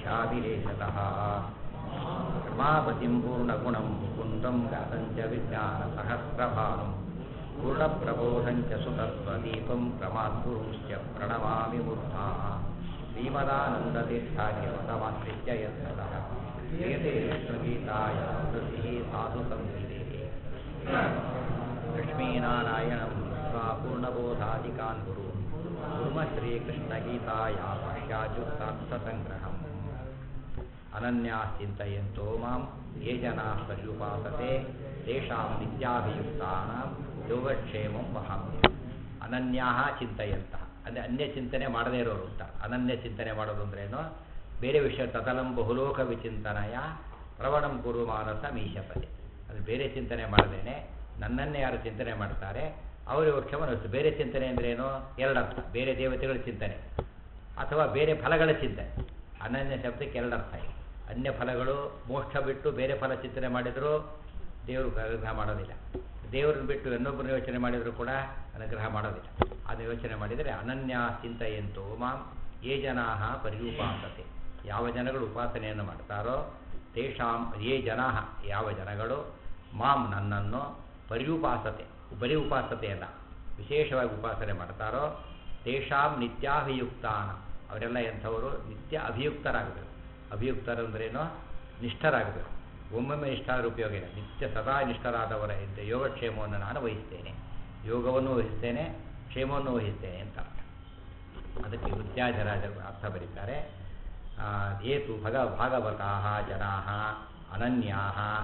ಶ್ರೀಗುರುಪದಾಬ್ಜಾಭಿಲೇಷತಃ ರಮಾಪತಿಂ ಪೂರ್ಣಗುಣಂ ಮುಕುಂದಂ ಗಾತಂಚ ವಿಜ್ಞಾನಸಹಸ್ರಭಾನುಂ ಪೂರ್ಣಪ್ರಬೋಧಂಚ ಸುತತ್ವದೀಪಂ ಪ್ರಮಾದ್ಗುರುಶ್ಚ ಪ್ರಣಮಾಮಿ ಮೂರ್ಧಾ ಶ್ರೀಮದಾನಂದತೀರ್ಥಾಖ್ಯವತಮಾಶ್ರಿತ್ಯ ಯತ್ನತಃ ಕ್ರಿಯತೆ ವಿಷ್ಣುಗೀತಾಯ ಕೃತಿः ಸಾಧು ಸಂಹಿತೆ ಲಕ್ಷ್ಮೀನಾರಾಯಣಂ ಸ್ವಾ ಪೂರ್ಣಬೋಧಾಧಿಕಾನ್ ಗುರು ಕುರ್ಮ ಶ್ರೀಕೃಷ್ಣಗೀತಾಯ ಭಾಷ್ಯಾಜುಕ್ತಾರ್ಥಸಂಗ್ರಹಂ ಅನನ್ಯಾಶ್ಚಿಂತಯಂತೋ ಮಾಂ ಯೇ ಜನಾಃ ಪರ್ಯುಪಾಸತೆ ತೇಷಾಂ ನಿತ್ಯಾಭಿಯುಕ್ತಾನಾಂ ಯೋಗಕ್ಷೇಮಂ ವಹಾಮ್ಯ ಅನನ್ಯಾಹ ಚಿಂತಯಂತಹ ಅಂದರೆ ಅನ್ಯ ಚಿಂತನೆ ಮಾಡದೇ ಇರೋರು ಅಂತ ಅನನ್ಯ ಚಿಂತನೆ ಮಾಡೋದು ಅಂದ್ರೇನು ಬೇರೆ ವಿಷಯ ತದಲಂ ಬಹುಲೋಕ ವಿಚಿಂತನಯ ಪ್ರವಣಂ ಕುರು ಮಾನಸ ಮೀಶಪದೆ ಅದು ಬೇರೆ ಚಿಂತನೆ ಮಾಡದೇನೆ ನನ್ನನ್ನೇ ಯಾರು ಚಿಂತನೆ ಮಾಡ್ತಾರೆ ಅವರು ಕ್ಷಮನಸ್ಸು ಬೇರೆ ಚಿಂತನೆ ಅಂದ್ರೇನು ಎರಡರ್ಥ ಬೇರೆ ದೇವತೆಗಳ ಚಿಂತನೆ ಅಥವಾ ಬೇರೆ ಫಲಗಳ ಚಿಂತನೆ ಅನನ್ಯ ಶಬ್ದಕ್ಕೆ ಎರಡರ್ಥ ಇದೆ ಅನ್ಯ ಫಲಗಳು ಮೋಕ್ಷ ಬಿಟ್ಟು ಬೇರೆ ಫಲ ಚಿಂತನೆ ಮಾಡಿದರೂ ದೇವರು ಅನುಗ್ರಹ ಮಾಡೋದಿಲ್ಲ ದೇವರನ್ನು ಬಿಟ್ಟು ಇನ್ನೊಬ್ಬರನ್ನ ಯೋಚನೆ ಮಾಡಿದರೂ ಕೂಡ ಅನುಗ್ರಹ ಮಾಡೋದಿಲ್ಲ ಅದನ್ನು ಯೋಚನೆ ಮಾಡಿದರೆ ಅನನ್ಯ ಚಿಂತೆಯಂತೋ ಮಾಂ ಯೇ ಜನಾ ಪರ್ಯುಪಾಸತೆ ಯಾವ ಜನಗಳು ಉಪಾಸನೆಯನ್ನು ಮಾಡ್ತಾರೋ ತೇಷಾಂ ಯೇ ಜನಾ ಯಾವ ಜನಗಳು ಮಾಂ ನನ್ನನ್ನು ಪರ್ಯುಪಾಸತೆ ಬರೀ ಉಪಾಸತೆಯಲ್ಲ ವಿಶೇಷವಾಗಿ ಉಪಾಸನೆ ಮಾಡ್ತಾರೋ ತೇಷಾಂ ನಿತ್ಯಾಭಿಯುಕ್ತಾನ ಅವರೆಲ್ಲ ಎಂಥವರು ನಿತ್ಯ ಅಭಿಯುಕ್ತರಾಗಬೇಕು ಅಭಿಯುಕ್ತರು ಅಂದ್ರೇನು ನಿಷ್ಠರಾಗಬೇಕು ಒಮ್ಮೊಮ್ಮೆ ನಿಷ್ಠಾರ ಉಪಯೋಗ ಇಲ್ಲ ನಿತ್ಯ ಸದಾ ನಿಷ್ಠರಾದವರ ಹಿಂದೆ ಯೋಗಕ್ಷೇಮವನ್ನು ನಾನು ವಹಿಸ್ತೇನೆ ಯೋಗವನ್ನು ವಹಿಸ್ತೇನೆ ಕ್ಷೇಮವನ್ನು ವಹಿಸ್ತೇನೆ ಅಂತ ಅರ್ಥ ಅದಕ್ಕೆ ವಿದ್ಯಾಜರಾಜರು ಅರ್ಥ ಬರೀತಾರೆ ಏತು ಭಗ ಭಾಗವತಾ ಜನಾ ಅನನ್ಯಾ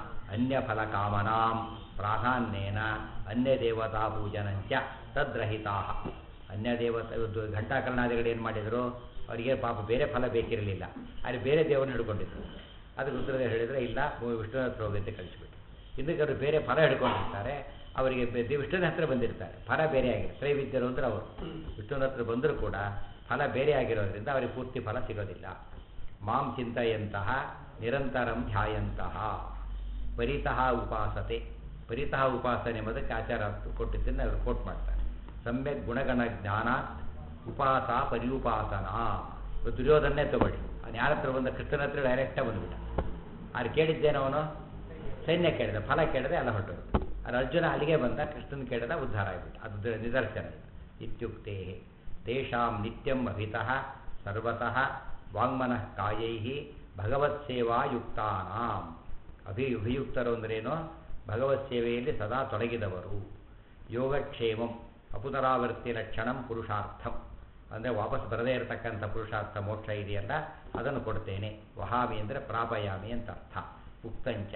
ಅನ್ಯಫಲಕಾಮನಾಂ ಪ್ರಾಧಾನ್ಯೇನ ಅನ್ಯದೇವತಾ ಪೂಜನಂಚ ತದ್ರಹಿತಾ ಅನ್ಯದೇವತ ಘಂಟಾಕರ್ಣಾದಿಗಳು ಏನು ಮಾಡಿದರು ಅವರಿಗೆ ಪಾಪ ಬೇರೆ ಫಲ ಬೇಕಿರಲಿಲ್ಲ ಆದರೆ ಬೇರೆ ದೇವರನ್ನ ಹಿಡ್ಕೊಂಡಿದ್ರು ಅದಕ್ಕೆ ಉತ್ತರ ಹೇಳಿದರೆ ಇಲ್ಲ ವಿಷ್ಣುನ ಹತ್ರ ಹೋಗಿ ಅಂತ ಕಳಿಸ್ಬಿಟ್ಟು ಇದಕ್ಕೆ ಅವರು ಬೇರೆ ಫಲ ಹಿಡ್ಕೊಂಡಿರ್ತಾರೆ ಅವರಿಗೆ ವಿಷ್ಣುನ ಹತ್ರ ಬಂದಿರ್ತಾರೆ ಫಲ ಬೇರೆ ಆಗಿದೆ ತ್ರೈವಿದ್ಯರು ಅಂದ್ರೆ ಅವರು ವಿಷ್ಣುನ ಹತ್ರ ಬಂದರೂ ಕೂಡ ಫಲ ಬೇರೆ ಆಗಿರೋದ್ರಿಂದ ಅವರಿಗೆ ಪೂರ್ತಿ ಫಲ ಸಿಗೋದಿಲ್ಲ ಮಾಂ ಚಿಂತೆಯಂತಹ ನಿರಂತರಂ ಧ್ಯಾಯಂತಹ ಪರಿತಃ ಉಪಾಸತೆ ಪರಿತಃ ಉಪಾಸನೆ ಎಂಬುದಕ್ಕೆ ಆಚಾರ ಕೊಟ್ಟಿದ್ದನ್ನು ಅವರು ಕೋಟ್ ಮಾಡ್ತಾರೆ ಸಮ್ಯಕ್ ಗುಣಗಣ ಜ್ಞಾನ ಉಪಾಸ ಪರಿಯುಪಾಸನಾ ದುರ್ಯೋಧನೇ ತಗೊಳ್ಳಿ ಅವನು ಯಾರ ಹತ್ರ ಬಂದ ಕೃಷ್ಣನ ಹತ್ರ ಡೈರೆಕ್ಟಾಗಿ ಬಂದುಬಿಟ್ಟ ಅವ್ರು ಕೇಳಿದ್ದೇನೋ ಅವನು ಸೈನ್ಯ ಕೇಳಿದ ಫಲ ಕೇಳಿದೆ ಎಲ್ಲ ಹೊರಟರು ಅದು ಅರ್ಜುನ ಅಲ್ಲಿಗೆ ಬಂದ ಕೃಷ್ಣನ ಕೇಳಿದ ಉದ್ಧಾರ ಆಗಿಬಿಟ್ಟ ಅದು ನಿದರ್ಶನ ಇತ್ಯುಕ್ತೆ ತೇಷಾಂ ನಿತ್ಯಂ ಅಭಿತಃ ಸರ್ವತಃ ವಾಂಗ್ಮನಃ ಕಾಯೈ ಭಗವತ್ ಸೇವಾಯುಕ್ತಾನಾಂ ಅಭಿ ಅಭಿಯುಕ್ತರು ಅಂದ್ರೇನು ಭಗವತ್ ಸೇವೆಯಲ್ಲಿ ಸದಾ ತೊಡಗಿದವರು ಯೋಗಕ್ಷೇಮಂ ಅಪುನರಾವರ್ತಿ ಲಕ್ಷಣಂ ಪುರುಷಾರ್ಥಂ ಅಂದರೆ ವಾಪಸ್ ಬರದೇ ಇರತಕ್ಕಂಥ ಪುರುಷಾರ್ಥ ಮೋಕ್ಷ ಇದೆಯಲ್ಲ ಅದನ್ನು ಕೊಡ್ತೇನೆ ವಹಾಮಿ ಅಂದರೆ ಪ್ರಾಪಯಾಮಿ ಅಂತ ಅರ್ಥ ಉಕ್ತಂಚ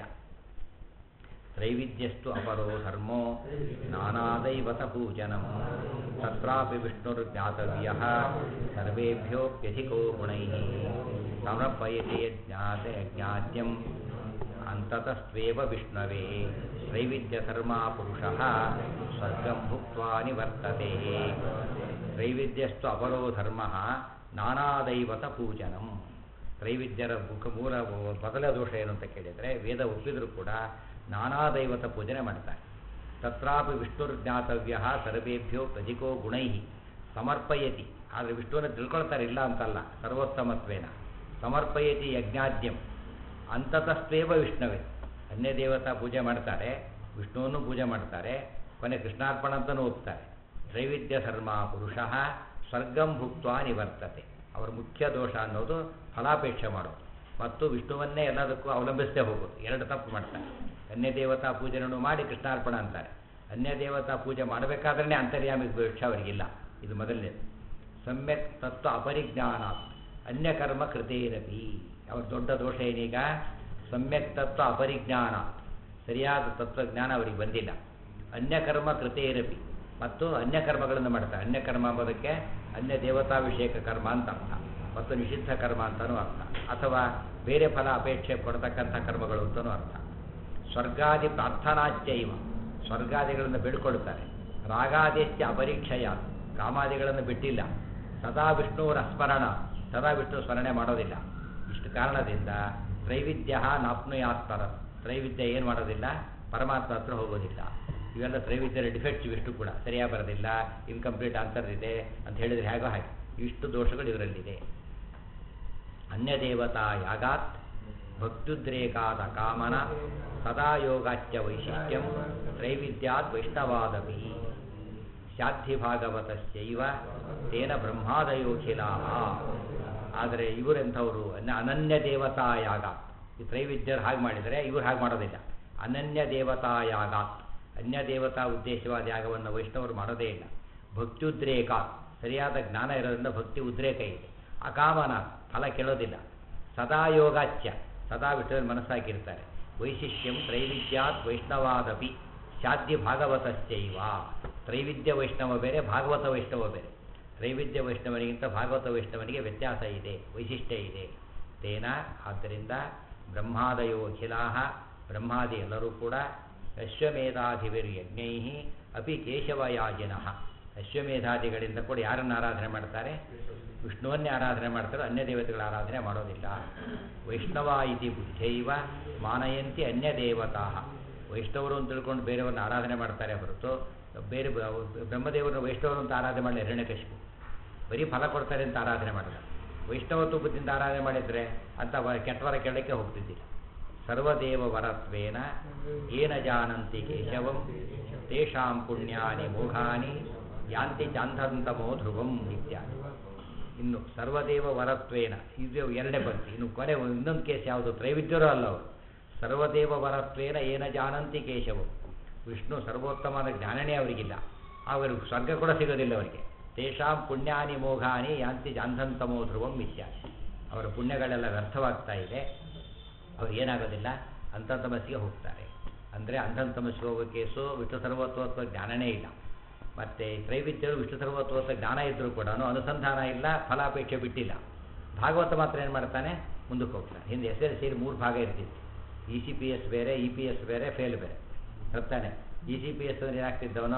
ತ್ರೈವಿದ್ಯಸ್ತು ಅಪರೋ ಧರ್ಮೋ ನಾನಾದೈವತ ಪೂಜನಂ ತತ್ರಾಪಿ ವಿಷ್ಣುರ್ಜ್ಞಾತವ್ಯ ಸರ್ವೇಭ್ಯೋಪ್ಯಧಿಕೋ ಗುಣೈ ಸಮರ್ಪಯತೆ ಜ್ಞಾತೆ ಜ್ಞಾತ್ಯಂ ಅಂತತಸ್ತ್ವೇವ ವಿಷ್ಣವೇ ತ್ರೈವಿಧ್ಯಧರ್ಮಾ ಪುರುಷಃ ಸ್ವರ್ಗಂ ಭುಕ್ತ್ವಾ ನಿವರ್ತತೆ ತ್ರೈವಿದ್ಯಸ್ತು ಅಪರೋ ಧರ್ಮ ನಾನಾದೈವತ ಪೂಜನಂ ತ್ರೈವಿದ್ಯರ ಮುಖ ಮೂಲ ಮೊದಲ ದೋಷ ಏನು ಅಂತ ಕೇಳಿದರೆ ವೇದ ಒಪ್ಪಿದರೂ ಕೂಡ ನಾನಾ ದೈವತ ಪೂಜನೆ ಮಾಡ್ತಾರೆ ತತ್ರಾಪಿ ವಿಷ್ಣುರ್ಜ್ಞಾತವ್ಯ ಸರ್ವೇಭ್ಯೋ ಪ್ರಧಿಕೋ ಗುಣೈ ಸಮರ್ಪಯತಿ ಆದರೆ ವಿಷ್ಣುವನ್ನು ತಿಳ್ಕೊಳ್ತಾರೆ ಇಲ್ಲ ಅಂತಲ್ಲ ಸರ್ವೋತ್ತಮತ್ವೇನ ಸಮರ್ಪಯತಿ ಯಜ್ಞಾದ್ಯಂ ಅಂತತಸ್ತ್ವೇವ ವಿಷ್ಣುವೇ ಅನ್ಯ ದೇವತಾ ಪೂಜೆ ಮಾಡ್ತಾರೆ ವಿಷ್ಣುವನ್ನು ಪೂಜೆ ಮಾಡ್ತಾರೆ ಕೊನೆ ಕೃಷ್ಣಾರ್ಪಣ ಅಂತಲೂ ಒಪ್ತಾರೆ ತ್ರೈವಿದ್ಯ ಧರ್ಮ ಪುರುಷ ಸ್ವರ್ಗಂ ಭುಕ್ತ್ವಾ ನಿವರ್ತತೆ ಅವರ ಮುಖ್ಯ ದೋಷ ಅನ್ನೋದು ಫಲಾಪೇಕ್ಷೆ ಮಾಡೋದು ಮತ್ತು ವಿಷ್ಣುವನ್ನೇ ಎಲ್ಲದಕ್ಕೂ ಅವಲಂಬಿಸದೆ ಹೋಗೋದು ಎರಡು ತಪ್ಪು ಮಾಡ್ತಾರೆ ಅನ್ಯ ದೇವತಾ ಪೂಜೆಯನ್ನು ಮಾಡಿ ಕೃಷ್ಣಾರ್ಪಣ ಅಂತಾರೆ ಅನ್ಯ ದೇವತಾ ಪೂಜೆ ಮಾಡಬೇಕಾದ್ರೆ ಅಂತರ್ಯಾಮಿ ಭಿಕ್ಷ ಅವರಿಗಿಲ್ಲ ಇದು ಮೊದಲನೇದು ಸಮ್ಯಕ್ ತತ್ವ ಅಪರಿಜ್ಞಾನ ಅನ್ಯಕರ್ಮ ಕೃತೇರಪಿ ಅವ್ರ ದೊಡ್ಡ ದೋಷ ಏನೀಗ ಸಮ್ಯಕ್ ತತ್ವ ಅಪರಿಜ್ಞಾನ ಸರಿಯಾದ ತತ್ವಜ್ಞಾನ ಅವರಿಗೆ ಬಂದಿಲ್ಲ ಅನ್ಯಕರ್ಮ ಕೃತೇರಪಿ ಮತ್ತು ಅನ್ಯಕರ್ಮಗಳನ್ನು ಮಾಡ್ತಾರೆ ಅನ್ಯಕರ್ಮ ಎಂಬುದಕ್ಕೆ ಅನ್ಯ ದೇವತಾಭಿಷೇಕ ಕರ್ಮ ಅಂತ ಅರ್ಥ ಮತ್ತು ನಿಷಿದ್ಧ ಕರ್ಮ ಅಂತಲೂ ಅರ್ಥ ಅಥವಾ ಬೇರೆ ಫಲ ಅಪೇಕ್ಷೆ ಕೊಡ್ತಕ್ಕಂಥ ಕರ್ಮಗಳು ಅಂತಲೂ ಅರ್ಥ ಸ್ವರ್ಗಾದಿ ಪ್ರಾರ್ಥನಾಚ್ಯೈವ ಸ್ವರ್ಗಾದಿಗಳನ್ನು ಬೇಡ್ಕೊಳ್ತಾರೆ ರಾಗಾದಿಶ್ಚ ಅಪರೀಕ್ಷೆಯ ಕಾಮಾದಿಗಳನ್ನು ಬಿಟ್ಟಿಲ್ಲ ಸದಾ ವಿಷ್ಣುವರ ಸ್ಮರಣ ಸದಾ ವಿಷ್ಣು ಸ್ಮರಣೆ ಮಾಡೋದಿಲ್ಲ ಇಷ್ಟು ಕಾರಣದಿಂದ ತ್ರೈವಿದ್ಯ ನಾಪ್ನುಯಾತ್ತರ ತ್ರೈವಿದ್ಯ ಏನು ಮಾಡೋದಿಲ್ಲ ಪರಮಾತ್ಮ ಹತ್ರ ಹೋಗೋದಿಲ್ಲ ಇವೆಲ್ಲ ತ್ರೈವಿದ್ಯರ ಡಿಫೆಕ್ಟ್ಸ್ ಇವಿಷ್ಟು ಕೂಡ ಸರಿಯಾಗಿ ಬರೋದಿಲ್ಲ ಇನ್ಕಂಪ್ಲೀಟ್ ಆನ್ಸರ್ ಇದೆ ಅಂತ ಹೇಳಿದರೆ ಹೇಗೋ ಹಾಗೆ ಇಷ್ಟು ದೋಷಗಳು ಇವರಲ್ಲಿದೆ ಅನ್ಯದೇವತಾ ಯಾಗಾತ್ ಭಕ್ತ್ಯುದ್ರೇಕಾದ ಕಾಮನ ಸದಾ ಯೋಗಾಚ್ಯ ವೈಶಿಷ್ಟ್ಯಂ ತ್ರೈವಿದ್ಯಾದ್ ವೈಷ್ಣವಾದಪಿ ಶಾಧಿ ಭಾಗವತಸ್ಯೈವ ತೇನ ಬ್ರಹ್ಮಾದಯೋಖಿಲಾ ಆದರೆ ಇವರೆಂಥವರು ಅನ- ಅನನ್ಯ ದೇವತಾ ಯಾಗ ಈ ತ್ರೈವಿದ್ಯರು ಹಾಗೆ ಮಾಡಿದರೆ ಇವರು ಹಾಗೆ ಮಾಡೋದಿಲ್ಲ ಅನನ್ಯ ದೇವತಾ ಯಾಗ ಅನ್ಯ ದೇವತಾ ಉದ್ದೇಶವಾದ ಯಾಗವನ್ನು ವೈಷ್ಣವರು ಮಾಡೋದೇ ಇಲ್ಲ ಭಕ್ತ್ಯುದ್ರೇಕ ಸರಿಯಾದ ಜ್ಞಾನ ಇರೋದ್ರಿಂದ ಭಕ್ತಿ ಉದ್ರೇಕ ಇದೆ ಅಕಾಮನ ಫಲ ಕೇಳೋದಿಲ್ಲ ಸದಾ ಯೋಗಾಚ್ಯ ಸದಾ ವಿಷ್ಣುವಿನ ಮನಸ್ಸಾಕಿರ್ತಾರೆ ವೈಶಿಷ್ಟ್ಯಂ ತ್ರೈವಿದ್ಯಾತ್ ವೈಷ್ಣವಾದಪಿ ಶಾದ್ಯ ಭಾಗವತಶ್ಚೈವ ತ್ರೈವಿದ್ಯ ವೈಷ್ಣವ ಬೇರೆ ಭಾಗವತ ವೈಷ್ಣವ ಬೇರೆ ತ್ರೈವಿದ್ಯ ವೈಷ್ಣವನಿಗಿಂತ ಭಾಗವತ ವೈಷ್ಣವನಿಗೆ ವ್ಯತ್ಯಾಸ ಇದೆ ವೈಶಿಷ್ಟ್ಯ ಇದೆ ತೇನ ಆದ್ದರಿಂದ ಬ್ರಹ್ಮಾದಯೋ ಅಖಿಲಾಹ ಬ್ರಹ್ಮಾದಿ ಎಲ್ಲರೂ ಕೂಡ ಅಶ್ವಮೇಧಾಧಿವಿರ್ಯಜ್ಞೈ ಅಪಿ ಕೇಶವಯಾಜಿನಃ ಅಶ್ವಮೇಧಾದಿಗಳಿಂದ ಕೂಡ ಯಾರನ್ನು ಆರಾಧನೆ ಮಾಡ್ತಾರೆ ವಿಷ್ಣುವನ್ನೇ ಆರಾಧನೆ ಮಾಡ್ತಾರೆ ಅನ್ಯ ದೇವತೆಗಳ ಆರಾಧನೆ ಮಾಡೋದಿಲ್ಲ ವೈಷ್ಣವ ಇತಿ ಬುದ್ಧೈವ ಮಾನಯಂತಿ ಅನ್ಯ ದೇವತಾ ವೈಷ್ಣವರು ಅಂತ ತಿಳ್ಕೊಂಡು ಬೇರೆಯವ್ರನ್ನ ಆರಾಧನೆ ಮಾಡ್ತಾರೆ ಹೊರತು ಬೇರೆ ಬ- ಬ್ರಹ್ಮದೇವರನ್ನ ವೈಷ್ಣವರು ಅಂತ ಆರಾಧನೆ ಮಾಡಲಿ ಹಿರಣ್ಯಕಶಿಪು ಬರೀ ಫಲ ಕೊಡ್ತಾರೆ ಅಂತ ಆರಾಧನೆ ಮಾಡಿದ ವೈಷ್ಣವತ್ವ ಬುದ್ಧಿಯಿಂದ ಆರಾಧನೆ ಮಾಡಿದರೆ ಅಂತ ವ- ಕೆಟ್ಟವರ ಕೆಳಕ್ಕೆ ಹೋಗ್ತಿದ್ದಿಲ್ಲ ಸರ್ವದೇವ ವರತ್ವೇನ ಏನ ಜಾನಂತಿ ಕೇಶವಂ ತೇಷಾಂ ಪುಣ್ಯಾನಿ ಮೋಘಾನಿ ಯಾಂತಿ ಚಾಂಧಂತಮೋ ಧ್ರುವಂ ಇತ್ಯಾದಿ ಇನ್ನು ಸರ್ವದೇವ ವರತ್ವೇನ ಇದು ಎರಡನೇ ಪಂಕ್ತಿ ಇನ್ನು ಕೊನೆ ಇನ್ನೊಂದು ಕೇಸ್ ಯಾವುದು ತ್ರೈವಿದ್ಯರು ಅಲ್ಲ ಅವರು ಸರ್ವದೇವ ವರತ್ವೇನ ಏನ ಜಾನಂತಿ ಕೇಶವಂ ವಿಷ್ಣು ಸರ್ವೋತ್ತಮನ ಜ್ಞಾನನೇ ಅವರಿಗಿಲ್ಲ ಅವರು ಸ್ವರ್ಗ ಕೂಡ ಸಿಗೋದಿಲ್ಲ ಅವರಿಗೆ ತೇಷಾಂ ಪುಣ್ಯಾನಿ ಮೋಘಾನಿ ಯಾಂತಿ ಜಾಂಧಂತಮೋ ಧ್ರುವಂ ಇತ್ಯಾದಿ ಅವರ ಪುಣ್ಯಗಳೆಲ್ಲ ವ್ಯರ್ಥವಾಗ್ತಾ ಇದೆ ಅವ್ರು ಏನಾಗೋದಿಲ್ಲ ಅಂತಂತಮಸ್ಸಿಗೆ ಹೋಗ್ತಾರೆ ಅಂದರೆ ಅಂತಂತಮಸ್ಸಿಗೆ ಹೋಗೋ ಕೇಸು ವಿಷ್ಣು ಸರ್ವತ್ವತ್ವ ಜ್ಞಾನನೇ ಇಲ್ಲ ಮತ್ತು ತ್ರೈವಿದ್ಯರು ವಿಷ್ಣು ಸರ್ವತ್ವತ್ವ ಜ್ಞಾನ ಇದ್ದರೂ ಕೂಡ ಅನುಸಂಧಾನ ಇಲ್ಲ ಫಲಾಪೇಕ್ಷೆ ಬಿಟ್ಟಿಲ್ಲ ಭಾಗವತ ಮಾತ್ರ ಏನು ಮಾಡ್ತಾನೆ ಮುಂದಕ್ಕೆ ಹೋಗ್ತಾನೆ ಹಿಂದೆ ಎಸ್ ಎಲ್ ಸಿಲಿ ಮೂರು ಭಾಗ ಇರ್ತಿತ್ತು ಇ ಸಿ ಪಿ ಎಸ್ ಬೇರೆ ಇ ಪಿ ಎಸ್ ಬೇರೆ ಫೇಲ್ ಬೇರೆ ಬರ್ತಾನೆ ಇ ಸಿ ಪಿ ಎಸ್ ಅಂದ್ರೆ ಏನಾಗ್ತಿದ್ದವನು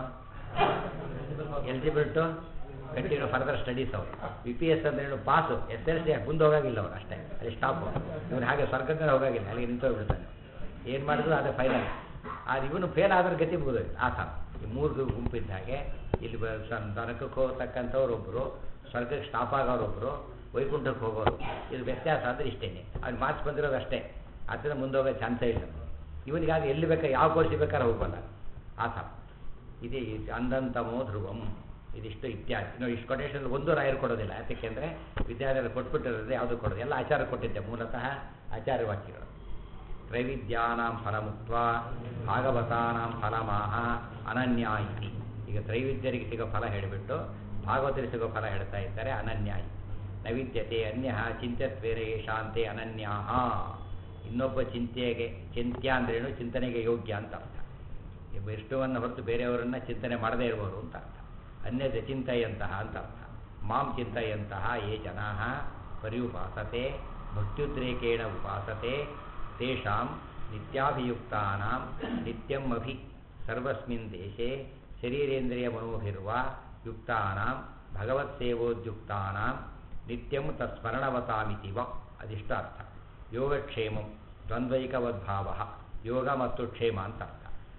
eligible to continue further studies ಅವರು ಬಿ ಪಿ ಎಸ್ ಅಂದ್ರೆ ಏನು ಪಾಸು ಎಸ್ ಎಲ್ ಸಿ ಮುಂದೆ ಹೋಗಾಗಿಲ್ಲ ಅವ್ರು ಅಷ್ಟೇ ಅಲ್ಲಿ ಸ್ಟಾಪ್ ಇವ್ರು ಹಾಗೆ ಸ್ವರ್ಗಕ್ಕೆ ಹೋಗಾಗಿಲ್ಲ ಅಲ್ಲಿಗೆ ನಿಂತೋಗ್ಬಿಡ್ತಾನೆ ಏನು ಮಾಡಿದ್ರು ಅದೇ ಫೈನಲ್ ಆದ್ರೆ ಇವನು ಫೇಲ್ ಆದ್ರೆ ಗತಿ ಮುಗಿದೋಯ್ತು ಆ ಥರ ಈ ಮೂರು ಗುಂಪಿದ್ದ ಹಾಗೆ ಇಲ್ಲಿ ಬ- ಸ- ನರಕಕ್ಕೆ ಹೋಗ್ತಕ್ಕಂಥವ್ರು ಒಬ್ಬರು ಸ್ವರ್ಗಕ್ಕೆ ಸ್ಟಾಪ್ ಆಗೋರೊಬ್ಬರು ವೈಕುಂಠಕ್ಕೆ ಹೋಗೋರು ಇದು ವ್ಯತ್ಯಾಸ ಅಂದರೆ ಇಷ್ಟೇ ಅವ್ನು ಮಾರ್ಕ್ಸ್ ಬಂದಿರೋದು ಅಷ್ಟೇ ಅದರಿಂದ ಮುಂದೆ ಹೋಗೋ ಚಾನ್ಸೇ ಇಲ್ಲ ಇವನಿಗಾದ್ರೆ ಎಲ್ಲಿ ಬೇಕಾ ಯಾವ ಕೋರ್ಸಿಗೆ ಬೇಕಾದ್ರೆ ಹೋಗ್ಬಲ್ಲ ಆ ಥರ ಇದು ಅಂದಂತಮೋ ಧ್ರುವಂ ಇದಿಷ್ಟು ಇತ್ಯಾದಿ ಇನ್ನು ಇಷ್ಟು ಕೊಟೇಶನ್ ಒಂದು ರಾಯರು ಕೊಡೋದಿಲ್ಲ ಯಾಕೆಂದರೆ ವಿದ್ಯಾರ್ಥಿಗಳು ಕೊಟ್ಬಿಟ್ಟಿರೋದು ಯಾವುದು ಕೊಡೋದು ಎಲ್ಲ ಆಚಾರ ಕೊಟ್ಟಿದ್ದೆ ಮೂಲತಃ ಆಚಾರ್ಯ ವಾಕ್ಯಗಳು ತ್ರೈವಿದ್ಯಾನಾಂ ಫಲಮುಕ್ತ ಭಾಗವತಾನಾಂ ಫಲಮಾಹ ಅನನ್ಯ ಇತಿ ಈಗ ತ್ರೈವಿದ್ಯರಿಗೆ ಸಿಗೋ ಫಲ ಹೇಳಿಬಿಟ್ಟು ಭಾಗವತರಿಗೆ ಸಿಗೋ ಫಲ ಹೇಳ್ತಾ ಇದ್ದಾರೆ ಅನನ್ಯ ಇತಿ ನೈವಿದ್ಯತೆ ಅನ್ಯ ಚಿಂತ್ಯತ್ವೇರ ಯಶಾಂತೆ ಅನನ್ಯ ಇನ್ನೊಬ್ಬ ಚಿಂತೆಗೆ ಚಿಂತ್ಯ ಅಂದ್ರೇನು ಚಿಂತನೆಗೆ ಯೋಗ್ಯ ಅಂತ ಅರ್ಥ ಈ ವಿಷ್ಣುವನ್ನು ಹೊರತು ಬೇರೆಯವರನ್ನ ಚಿಂತನೆ ಮಾಡದೇ ಇರುವವರು ಅಂತ ಅರ್ಥ ಅನ್ಯದ ಚಿಂತೆಯಂತಹ ಅಂತ ಅರ್ಥ ಮಾಂ ಚಿಂತೆಯಂತಹ ಯೇ ಜನಾ ಪರ್ಯುಪಾಸತೆ ಭಕ್ತ್ಯುದ್ರೇಕೇಣ ಉಪಾಸತೆ ತೇಷಾಂ ನಿತ್ಯಾಭಿಯುಕ್ತಾನಾಂ ನಿತ್ಯಂ ಅಭಿ ಸರ್ವಸ್ಮಿನ್ ದೇಶೆ ಶರೀರೇಂದ್ರಿಯ ಮನೋಭಿರುವ ಯುಕ್ತಾನಾಂ ಭಗವತ್ಸೇವೋದ್ಯುಕ್ತಾನಾಂ ನಿತ್ಯಂ ತತ್ಸ್ಮರಣವತಾಮಿತಿವ ಅದಿಷ್ಟ ಅರ್ಥ ಯೋಗಕ್ಷೇಮಂ ದ್ವಂದ್ವೈಕವದ್ಭಾವ ಯೋಗ ಮತ್ತು ಕ್ಷೇಮ ಅಂತ ಅರ್ಥ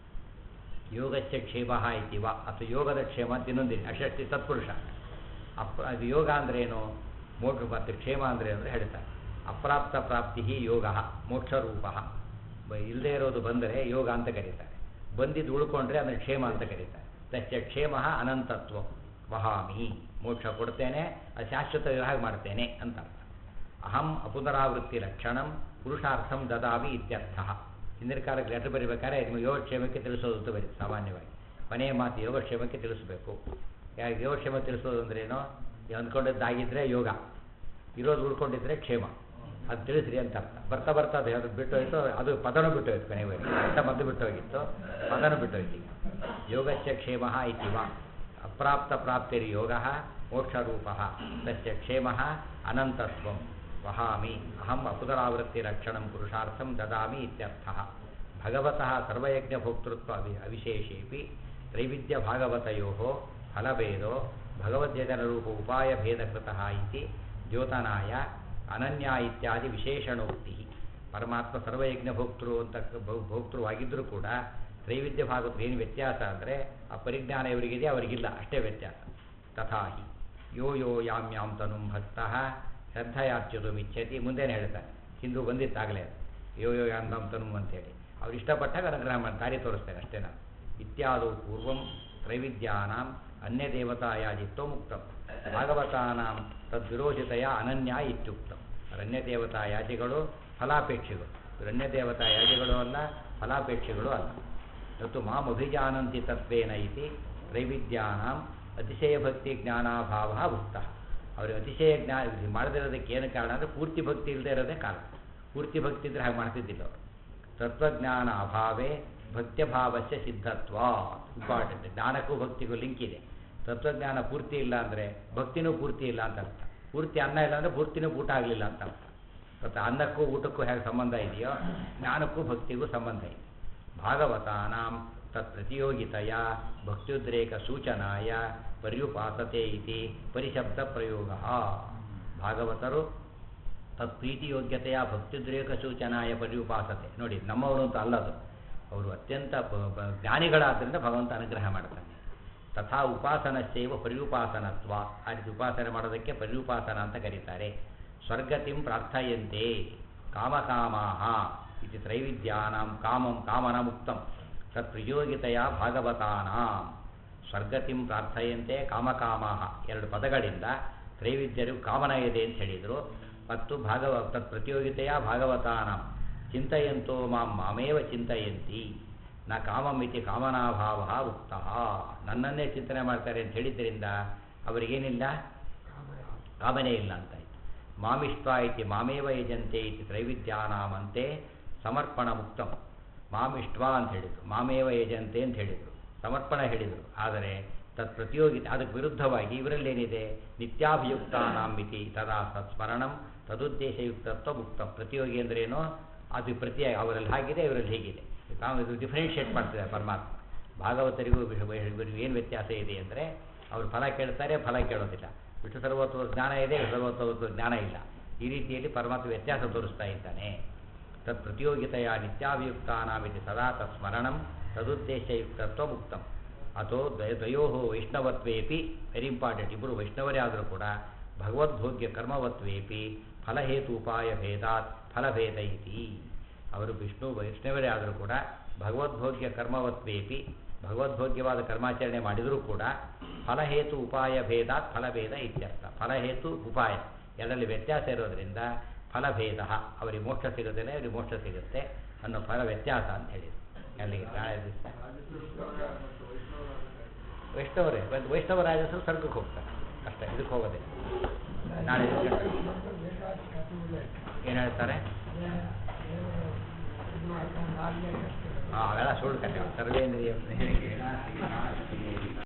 ಯೋಗಸ್ಯ ಕ್ಷೇಮ ಇತಿವ ಅಥವಾ ಯೋಗದ ಕ್ಷೇಮ ಅಂತ ಇನ್ನೊಂದಿದೆ ಅಷಷ್ಟಿ ತತ್ಪುರುಷ ಅಪ್ ಅದು ಯೋಗ ಅಂದ್ರೇನು ಮೋಕ್ಷ ಮತ್ತು ಕ್ಷೇಮ ಅಂದ್ರೆ ಅಂದರೆ ಹೇಳ್ತಾರೆ ಅಪ್ರಾಪ್ತ ಪ್ರಾಪ್ತಿ ಯೋಗ ಮೋಕ್ಷರೂಪ ಇಲ್ಲದೆ ಇರೋದು ಬಂದರೆ ಯೋಗ ಅಂತ ಕರೀತಾರೆ ಬಂದಿದ್ದು ಉಳ್ಕೊಂಡ್ರೆ ಅದನ್ನು ಕ್ಷೇಮ ಅಂತ ಕರೀತಾರೆ ತಸ್ಯ ಕ್ಷೇಮ ಅನಂತತ್ವ ವಹಾಮಿ ಮೋಕ್ಷ ಕೊಡ್ತೇನೆ ಅದು ಶಾಶ್ವತ ಹಾಗೆ ಮಾಡ್ತೇನೆ ಅಂತ ಅರ್ಥ ಅಹಂ ಅಪುನರಾವೃತ್ತಿ ಲಕ್ಷಣಂ ಪುರುಷಾರ್ಥಂ ದದಾಮಿ ಇತ್ಯರ್ಥ ಹಿಂದಿನ ಕಾಲಕ್ಕೆ ಲೆಟರ್ ಬರೀಬೇಕಾದ್ರೆ ನಿಮಗೆ ಯೋಗಕ್ಷೇಮಕ್ಕೆ ತಿಳಿಸೋದು ಅಂತ ಬರೀ ಸಾಮಾನ್ಯವಾಗಿ ಕೊನೆಯ ಮಾತು ಯೋಗಕ್ಷೇಮಕ್ಕೆ ತಿಳಿಸಬೇಕು ಯಾಕೆ ಯೋಗಕ್ಷೇಮ ತಿಳಿಸೋದು ಅಂದ್ರೇನು ನೀವು ಅಂದ್ಕೊಂಡದ್ದಾಗಿದ್ದರೆ ಯೋಗ ಇರೋದು ಉಳ್ಕೊಂಡಿದ್ರೆ ಕ್ಷೇಮ ಅದು ತಿಳಿಸ್ರಿ ಅಂತ ಅರ್ಥ ಬರ್ತಾ ಬರ್ತಾ ಅದು ಅದು ಬಿಟ್ಟು ಹೋಯ್ತು ಅದು ಪದನೂ ಬಿಟ್ಟು ಹೋಯ್ತು ಕೊನೆಗೆ ಅರ್ಥ ಮದ್ದು ಬಿಟ್ಟು ಹೋಗಿತ್ತು ಪದನೂ ಬಿಟ್ಟು ಹೋಯ್ತು ಈಗ ಯೋಗಸ್ಯ ಕ್ಷೇಮ ಇತಿವ ಅಪ್ರಾಪ್ತ ಪ್ರಾಪ್ತಿರ್ ಯೋಗ ಮೋಕ್ಷರೂಪ ತಸ್ಯ ಕ್ಷೇಮ ಅನಂತತ್ವಂ ವಹಾಮಿ ಅಹಂ ಅಪುನರಾವೃತ್ತಿ ರಕ್ಷಣಂ ಪುರುಷಾರ್ಥಂ ದದಾಮಿ ಇತ್ಯರ್ಥ ಭಗವತಃ ಸರ್ವಯಜ್ಞಭೋಕ್ತೃತ್ವ ಅವಿ ಅವಿಶೇಷೇಪಿ ತ್ರೈವಿಧ್ಯ ಭಾಗವತಯೋ ಫಲಭೇದೋ ಭಗವದ್ಯಜನರೂಪ ಉಪಾಯ ಭೇದಕೃತಃ ಇತಿ ದ್ಯೋತನಾಯ ಅನನ್ಯ ಇತ್ಯಾದಿ ವಿಶೇಷಣೋಕ್ತಿ ಪರಮಾತ್ಮ ಸರ್ವಯಜ್ಞ ಭೋಕ್ತೃ ಅಂತ ಭೋ- ಭೋಕ್ತೃವಾಗಿದ್ದರೂ ಕೂಡ ತ್ರೈವಿಧ್ಯ ಭಾಗವತ ಏನು ವ್ಯತ್ಯಾಸ ಅಂದರೆ ಆ ಪರಿಜ್ಞಾನ ಇವರಿಗಿದೆ ಅವರಿಗಿಲ್ಲ ಅಷ್ಟೇ ವ್ಯತ್ಯಾಸ ತಥಾಹಿ ಯೋ ಯೋ ಯಾಂ ಯಾಂ ತನುಂ ಭಕ್ತಃ ಶ್ರದ್ಧೆಯಾಚ್ಯುತು ಮಿಚ್ಛತಿ ಮುಂದೆನೇ ಹೇಳ್ತಾರೆ ಹಿಂದೂ ಬಂದಿತ್ತಾಗಲೇ ಅದು ಯೋ ಯೋ ಯಾಂದಂ ತನು ಅಂತೇಳಿ ಅವ್ರು ಇಷ್ಟಪಟ್ಟಾಗ ಅನುಗ್ರಹ ಮಾಡಿ ದಾರಿ ತೋರಿಸ್ತೇನೆ ಅಷ್ಟೇ ನಾನು ಇತ್ಯಾದು ಪೂರ್ವಂ ತ್ರೈವಿದ್ಯಾನಾಂ ಅನ್ಯ ದೇವತಾಯಾಜಿತ್ವ ಮುಕ್ತಂ ಭಾಗವತಾನಾಂ ತದ್ವಿರೋಚಿತೆಯ ಅನನ್ಯ ಇತ್ಯುಕ್ತಂ ಅರಣ್ಯ ದೇವತಾ ಯಾಜಿಗಳು ಫಲಾಪೇಕ್ಷಿಗಳು ಅರಣ್ಯ ದೇವತಾ ಯಾಜಿಗಳು ಅಲ್ಲ ಫಲಾಪೇಕ್ಷಿಗಳು ಅಲ್ಲ ಮತ್ತು ಮಾಂ ಅಭಿಜಾನಂತಿ ತತ್ವೇನ ಇತಿ ತ್ರೈವಿದ್ಯಾನಾಂ ಅತಿಶಯ ಭಕ್ತಿ ಜ್ಞಾನಾಭಾವ ಉಕ್ತ ಅವ್ರಿಗೆ ಅತಿಶಯ ಜ್ಞಾನ ಇದು ಮಾಡದಿರೋದಕ್ಕೆ ಏನು ಕಾರಣ ಅಂದರೆ ಪೂರ್ತಿ ಭಕ್ತಿ ಇಲ್ಲದೆ ಇರೋದೇ ಕಾರಣ ಪೂರ್ತಿ ಭಕ್ತಿ ಇದ್ದರೆ ಹಾಗೆ ಮಾಡ್ತಿದ್ದಿಲ್ಲ ಅವರು ತತ್ವಜ್ಞಾನ ಅಭಾವೇ ಭಕ್ತ್ಯಭಾವಸ್ಯ ಸಿದ್ಧತ್ವ ಇಂಪಾರ್ಟೆಂಟ್ ಜ್ಞಾನಕ್ಕೂ ಭಕ್ತಿಗೂ ಲಿಂಕ್ ಇದೆ ತತ್ವಜ್ಞಾನ ಪೂರ್ತಿ ಇಲ್ಲ ಅಂದರೆ ಭಕ್ತಿನೂ ಪೂರ್ತಿ ಇಲ್ಲ ಅಂತ ಅರ್ಥ ಪೂರ್ತಿ ಅನ್ನ ಇಲ್ಲ ಅಂದರೆ ಪೂರ್ತಿನೂ ಊಟ ಆಗಲಿಲ್ಲ ಅಂತ ಅರ್ಥ ಮತ್ತು ಅನ್ನಕ್ಕೂ ಊಟಕ್ಕೂ ಹೇಗೆ ಸಂಬಂಧ ಇದೆಯೋ ಜ್ಞಾನಕ್ಕೂ ಭಕ್ತಿಗೂ ಸಂಬಂಧ ಇದೆ ಭಾಗವತಾನಾಂ ತತ್ ಪ್ರತಿಯೋಗಿತೆಯ ಭಕ್ತ್ಯುದ್ರೇಕ ಸೂಚನಾಯ ಪರ್ಯುಪಾಸತೆ ಇತಿ ಪರಿಶಬ್ದ ಪ್ರಯೋಗ ಭಾಗವತರು ತತ್ ಪ್ರೀತಿಯೋಗ್ಯತೆಯ ಭಕ್ತಿದ್ರೇಕ ಸೂಚನಾಯ ಪರ್ಯುಪಾಸತೆ ನೋಡಿ ನಮ್ಮವರು ಅಂತ ಅಲ್ಲದು ಅವರು ಅತ್ಯಂತ ಬ- ಬ- ಜ್ಞಾನಿಗಳಾದ್ದರಿಂದ ಭಗವಂತ ಅನುಗ್ರಹ ಮಾಡ್ತಾನೆ ತಥಾ ಉಪಾಸನಸ್ಯೈವ ಪರ್ಯುಪಾಸನತ್ವ ಆ ರೀತಿ ಉಪಾಸನೆ ಮಾಡೋದಕ್ಕೆ ಪರ್ಯುಪಾಸನ ಅಂತ ಕರೀತಾರೆ ಸ್ವರ್ಗತಿಂ ಪ್ರಾರ್ಥಯಂತೆ ಕಾಮಕಾಮಾಹ ಇತಿ ತ್ರೈವಿದ್ಯಾನಾಂ ಕಾಮಂ ಕಾಮನ ಮುಕ್ತಂ ತತ್ ಪ್ರಯೋಗಿತೆಯ ಭಾಗವತಾನಾಂ ಸ್ವರ್ಗತಿಂ ಪ್ರಾರ್ಥಯಂತೆ ಕಾಮಕಾಮಾಹ ಎರಡು ಪದಗಳಿಂದ ತ್ರೈವಿದ್ಯರು ಕಾಮನ ಇದೆ ಅಂತ ಹೇಳಿದರು ಮತ್ತು ಭಾಗವ ತತ್ ಪ್ರತಿಯೋಗಿತೆಯ ಭಾಗವತಾನಾಂ ಚಿಂತೆಯಂತೋ ಮಾಂ ಮಾಮೇವ ಚಿಂತೆಯಂತಿ ನ ಕಾಮಮಿತಿ ಕಾಮನಾಭಾವ ಉಕ್ತ ನನ್ನನ್ನೇ ಚಿಂತನೆ ಮಾಡ್ತಾರೆ ಅಂತ ಹೇಳಿದ್ರಿಂದ ಅವರಿಗೇನಿಲ್ಲ ಕಾಮನೆ ಇಲ್ಲ ಅಂತ ಆಯ್ತು ಮಾಮಿಷ್ಟ ಇತಿ ಮಾಮೇವ ಯಜಂತೆ ಇತಿ ತ್ರೈವಿದ್ಯಾನಾಮಂತೆ ಸಮರ್ಪಣ ಮುಕ್ತಂ ಮಾಮಿಷ್ಟ ಅಂತ ಹೇಳಿದರು ಮಾಮೇವ ಯಜಂತೆ ಅಂತ ಹೇಳಿದರು ಸಮರ್ಪಣ ಹೇಳಿದರು ಆದರೆ ತತ್ ಪ್ರತಿಯೋಗಿತೆ ಅದಕ್ಕೆ ವಿರುದ್ಧವಾಗಿ ಇವರಲ್ಲೇನಿದೆ ನಿತ್ಯಾಭಿಯುಕ್ತಾನಾಂ ಮಿತಿ ತದಾ ಸತ್ಸ್ಮರಣಂ ತದುದ್ದೇಶಯುಕ್ತತ್ವ ಮುಕ್ತಂ ಪ್ರತಿಯೋಗಿ ಅಂದ್ರೇನು ಅದು ಪ್ರತಿ ಅವರಲ್ಲಿ ಹಾಗಿದೆ ಇವರಲ್ಲಿ ಹೀಗಿದೆ ನಾವು ಇದು ಡಿಫ್ರೆನ್ಷಿಯೇಟ್ ಮಾಡ್ತಿದ್ದಾರೆ ಪರಮಾತ್ಮ ಭಾಗವತರಿಗೂ ಇವರಿಗೂ ಏನು ವ್ಯತ್ಯಾಸ ಇದೆ ಅಂದರೆ ಅವರು ಫಲ ಕೇಳ್ತಾರೆ ಫಲ ಕೇಳೋದಿಲ್ಲ ವಿಷ್ಣು ಸರ್ವತ್ವ ಜ್ಞಾನ ಇದೆ ಸರ್ವತ್ವ ಜ್ಞಾನ ಇಲ್ಲ ಈ ರೀತಿಯಲ್ಲಿ ಪರಮಾತ್ಮ ವ್ಯತ್ಯಾಸ ತೋರಿಸ್ತಾ ಇದ್ದಾನೆ ತತ್ ಪ್ರತಿಯೋಗಿತೆಯ ನಿತ್ಯಾಭಿಯುಕ್ತಾನಾಮಿತಿ ಸದಾ ತತ್ಸ್ಮರಣಂ ತದುದ್ದೇಶಯುಕ್ತತ್ವ ಮುಕ್ತಂ ಅಥೋ ದ್ವಯ ದ್ವಯೋ ವೈಷ್ಣವತ್ವೇಪಿ ವೆರಿ ಇಂಪಾರ್ಟೆಂಟ್ ಇಬ್ಬರು ವೈಷ್ಣವರೇ ಆದರೂ ಕೂಡ ಭಗವದ್ಭೋಗ್ಯ ಕರ್ಮವತ್ವೇಪಿ ಫಲಹೇತು ಉಪಾಯ ಭೇದಾತ್ ಫಲಭೇದ ಇತಿ ಅವರು ವಿಷ್ಣು ವೈಷ್ಣವರೇ ಆದರೂ ಕೂಡ ಭಗವದ್ಭೋಗ್ಯ ಕರ್ಮವತ್ವೇಪಿ ಭಗವದ್ಭೋಗ್ಯವಾದ ಕರ್ಮಾಚರಣೆ ಮಾಡಿದರೂ ಕೂಡ ಫಲಹೇತು ಉಪಾಯ ಭೇದಾತ್ ಫಲಭೇದ ಇತ್ಯರ್ಥ ಫಲಹೇತು ಉಪಾಯ ಎರಡರಲ್ಲಿ ವ್ಯತ್ಯಾಸ ಇರೋದರಿಂದ ಫಲಭೇದ ಅವರಿಗೆ ಮೋಕ್ಷ ಸಿಗೋದಿಲ್ಲ ಇವರಿಗೆ ಮೋಕ್ಷ ಸಿಗುತ್ತೆ ಅನ್ನೋ ಫಲ ವ್ಯತ್ಯಾಸ ಅಂತ ಹೇಳಿದ್ರು ಅಲ್ಲಿಗೆ ನಾಳೆ ದಿವಸ ವೈಷ್ಣವರೇ ಒಂದು ವೈಷ್ಣವ ರಾಜಸರು ಸ್ವರ್ಗಕ್ಕೆ ಹೋಗ್ತಾರೆ ಅಷ್ಟೇ ಇದಕ್ಕೆ ಹೋಗೋದಿಲ್ಲ ನಾಳೆ ಏನು ಹೇಳ್ತಾರೆ ಹಾಂ ಅವೆಲ್ಲ ಸುಳ್ಳು ಕತೆ ಸರ್ವೇಂದ್ರಿಯ